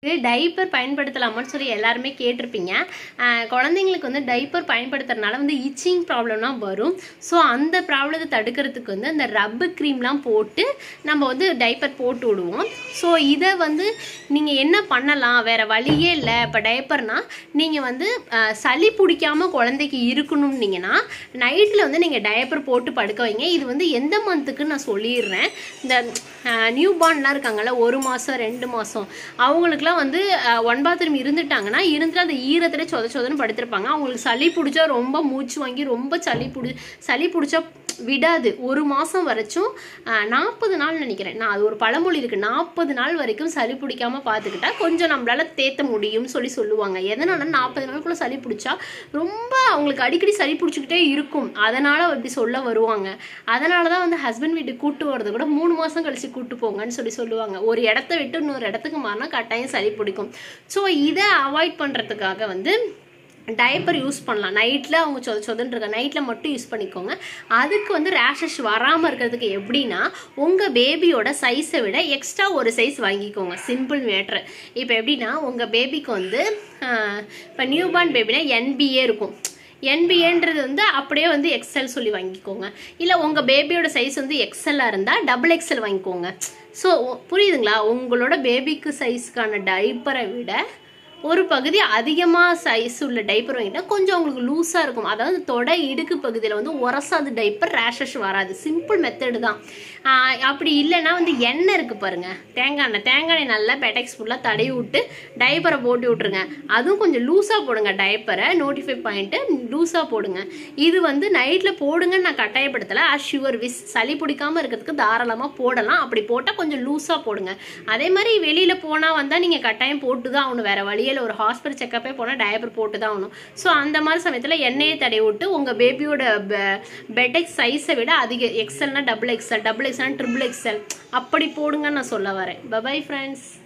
இது டைப்பர் பயன்படுத்தலாமான்னு சொல்லி எல்லாருமே கேட்டிருப்பீங்க அஹ் குழந்தைங்களுக்கு வந்து டைப்பர் பயன்படுத்துறதுனால வந்து இச்சிங் ப்ராப்ளம்லாம் வரும் ஸோ அந்த ப்ராப்ளத்தை தடுக்கிறதுக்கு வந்து அந்த ரப்பு க்ரீம்லாம் போட்டு நம்ம வந்து டைப்பர் போட்டு விடுவோம் ஸோ இதை வந்து நீங்கள் என்ன பண்ணலாம் வேற வழியே இல்லை இப்போ டைப்பர்னா நீங்கள் வந்து அஹ், சளி பிடிக்காம குழந்தைக்கு இருக்கணும்னீங்கன்னா நைட்டில் வந்து நீங்கள் டைப்பர் போட்டு படுக்க வைங்க இது வந்து எந்த மந்த்துக்குன்னு நான் சொல்லிடுறேன் இந்த நியூ பார்ன்லாம் இருக்காங்கல்ல ஒரு மாதம் ரெண்டு மாதம் அவங்களுக்குலாம் வந்து ஒன் பாத்ரூம் இருந்துட்டாங்கன்னா இருந்துட்டு அந்த ஈரத்துல சொத சொதன்னு படுத்திருப்பாங்க அவங்களுக்கு சளி பிடிச்சா ரொம்ப மூச்சு வாங்கி ரொம்ப சளி பிடி சளி பிடிச்சா விடாது ஒரு மாதம் வரைச்சும் நாற்பது நாள் நினைக்கிறேன் நான் அது ஒரு பழமொழி இருக்குது நாற்பது நாள் வரைக்கும் சளி பிடிக்காம பார்த்துக்கிட்டா கொஞ்சம் நம்மளால தேத்த முடியும்னு சொல்லி சொல்லுவாங்க எதனால நாற்பது நாளுக்குள்ள சளி பிடிச்சா ரொம்ப அவங்களுக்கு அடிக்கடி சளி பிடிச்சிக்கிட்டே இருக்கும் அதனால அப்படி சொல்ல வருவாங்க அதனால தான் வந்து ஹஸ்பண்ட் வீட்டுக்கு கூட்டு வரது கூட மூணு மாதம் கழிச்சு கூட்டு போங்கன்னு சொல்லி சொல்லுவாங்க ஒரு இடத்த விட்டு இன்னொரு இடத்துக்கு மாறினா கட்டாயம் சளி பிடிக்கும் ஸோ இதை அவாய்ட் பண்ணுறதுக்காக வந்து டைப்பர் யூஸ் பண்ணலாம் நைட்டில் அவங்க சொத சொதன்னு இருக்க நைட்டில் மட்டும் யூஸ் பண்ணிக்கோங்க அதுக்கு வந்து ரேஷஸ் வராமல் இருக்கிறதுக்கு எப்படின்னா உங்கள் பேபியோட சைஸை விட எக்ஸ்ட்ரா ஒரு சைஸ் வாங்கிக்கோங்க சிம்பிள் மேட்ரு இப்போ எப்படின்னா உங்கள் பேபிக்கு வந்து இப்போ நியூ பார்ன் பேபினா என்பிஏ இருக்கும் என்பிஏன்றது வந்து அப்படியே வந்து எக்ஸல் சொல்லி வாங்கிக்கோங்க இல்லை உங்கள் பேபியோட சைஸ் வந்து எக்ஸலாக இருந்தால் டபுள் எக்ஸல் வாங்கிக்கோங்க ஸோ புரியுதுங்களா உங்களோட பேபிக்கு சைஸ்க்கான டைப்பரை விட ஒரு பகுதி அதிகமாக சைஸ் உள்ள டைப்பர் வாங்கிட்டா கொஞ்சம் உங்களுக்கு லூஸாக இருக்கும் அதாவது தொடை இடுக்கு பகுதியில் வந்து உரசாத டைப்பர் ரேஷஸ் வராது சிம்பிள் மெத்தடு தான் ஆஹ் அப்படி இல்லைன்னா வந்து எண்ணெய் இருக்குது பாருங்க தேங்காய் எண்ணெய் தேங்காய் எண்ணெய் நல்லா பெட்டெக்ஸ் ஃபுல்லாக தடவி விட்டு டைப்பரை போட்டு விட்ருங்க அதுவும் கொஞ்சம் லூஸாக போடுங்க டைப்பரை நோட்டிஃபை பாயிண்ட்டு லூஸாக போடுங்க இது வந்து நைட்டில் போடுங்கன்னு நான் கட்டாயப்படுத்தலை ஆஸ் ஷுவர் விஸ் சளி பிடிக்காம இருக்கிறதுக்கு தாராளமாக போடலாம் அப்படி போட்டால் கொஞ்சம் லூஸாக போடுங்க அதே மாதிரி வெளியில் போனால் வந்தால் நீங்கள் கட்டாயம் போட்டு தான் ஆகணும் வேறு வழியில் ஒரு ஹாஸ்பிட்டல் செக்கப்பே போனால் டயப்பர் போட்டு தான் ஆகணும் ஸோ அந்த மாதிரி சமயத்தில் எண்ணெயை தடவி விட்டு உங்கள் பேபியோட பெட்டெக்ஸ் சைஸை விட அதிக எக்ஸல்னா டபுள் எக்ஸல் டபுள் எக்ஸல்னா ட்ரிபிள் எக்ஸல் அப்படி போடுங்கன்னு நான் சொல்ல வரேன் பபாய் ஃப்ரெண்ட்ஸ்